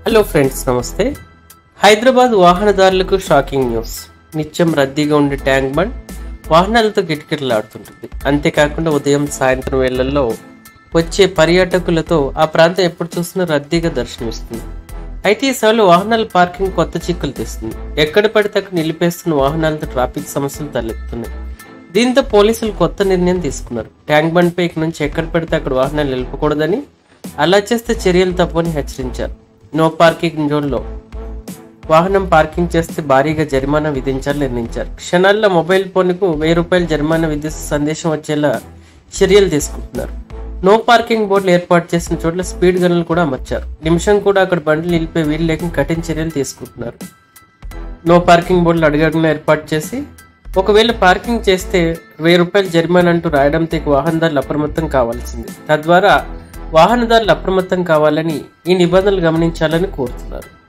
hello friends నమస్తే హైదరాబాద్ వాహనదారులకు shocking news నిత్యం రద్దీగా ఉండే ట్యాంక్ బండ్ వాహనాలతో కిటకిటలాడుతుంటుంది అంతేకాకుండా ఉదయం సాయంత్రం వేళల్లో వచ్చే పర్యాటకులతో ఆ ప్రాంతం ఎప్పుడు చూసినా రద్దీగా దర్శనమిస్తుంది అయితే ఈ సేవలో వాహనాల పార్కింగ్ కొత్త చిక్కులు తెస్తుంది ఎక్కడ పడితే అక్కడ నిలిపేస్తున్న వాహనాలతో ట్రాఫిక్ సమస్యలు తలెత్తున్నాయి దీంతో పోలీసులు కొత్త నిర్ణయం తీసుకున్నారు ట్యాంక్ బండ్ పై నుంచి ఎక్కడ పడితే అక్కడ వాహనాలు నిలపకూడదని అలా చేస్తే చర్యలు తప్పని హెచ్చరించారు నో పార్కింగ్ జోన్లో వాహనం పార్కింగ్ చేస్తే భారీగా జరిమానా విధించాలని నిర్ణయించారు క్షణాల్లో మొబైల్ ఫోన్కు వెయ్యి రూపాయల జరిమానా విధిస్తూ సందేశం వచ్చేలా చర్యలు తీసుకుంటున్నారు నో పార్కింగ్ బోర్డులు ఏర్పాటు చేసిన చోట్ల స్పీడ్ గన్లు కూడా అమర్చారు నిమిషం కూడా అక్కడ బండ్లు నిలిపే వీలు లేక కఠిన చర్యలు తీసుకుంటున్నారు నో పార్కింగ్ బోర్డులు అడుగడుగునా ఏర్పాటు చేసి ఒకవేళ పార్కింగ్ చేస్తే వెయ్యి రూపాయల జరిమానా అంటూ రాయడంతో ఇక వాహనదారులు అప్రమత్తం కావాల్సింది తద్వారా వాహనదారులు అప్రమత్తం కావాలని ఈ నిబంధనలు గమనించాలని కోరుతున్నారు